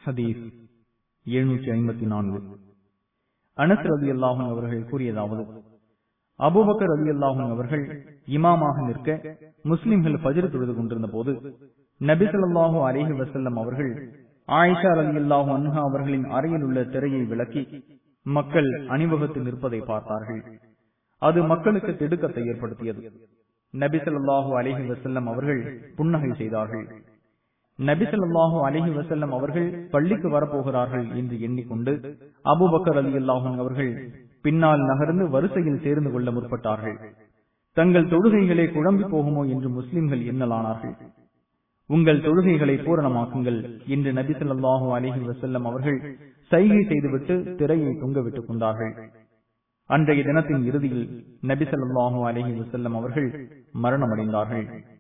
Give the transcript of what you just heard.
ஹதீஸ் எழுநூற்றி ஐம்பத்தி நான்கு அனஸ் ரதி அல்லாஹன் அவர்கள் கூறியதாவது அபுபக்கர் ரதி அல்லாஹன் அவர்கள் இமாமாக நிற்க முஸ்லிம்கள் பஜர் தொழுது கொண்டிருந்த போது நபிசல்லாஹு அலேஹி வசல்லம் அவர்கள் ஆயிஷா ரதி அல்லாஹு அன்ஹா அவர்களின் அறையில் உள்ள திரையை விளக்கி மக்கள் அணிவகுத்து நிற்பதை பார்த்தார்கள் அது மக்களுக்கு திடுக்கத்தை ஏற்படுத்தியது நபிசல்லாஹு அலேஹி வசல்லம் அவர்கள் புன்னகை செய்தார்கள் நபிசல்லாஹு அலஹி வசல்லம் அவர்கள் பள்ளிக்கு வரப்போகிறார்கள் என்று எண்ணிக்கொண்டு அபுபக்கர் அலி அல்லாஹன் அவர்கள் பின்னால் நகர்ந்து வரிசையில் சேர்ந்து கொள்ள முற்பட்டார்கள் தங்கள் தொழுகைகளே குழம்பி போகுமோ என்று முஸ்லிம்கள் எண்ணலானார்கள் உங்கள் தொழுகைகளை பூரணமாக்குங்கள் என்று நபிசல்லாஹு அலஹி வசல்லம் அவர்கள் சைகை செய்துவிட்டு திரையை தொங்கவிட்டுக் கொண்டார்கள் அன்றைய தினத்தின் இறுதியில் நபிசல்லாஹு அலஹி வசல்லம் அவர்கள் மரணமடைந்தார்கள்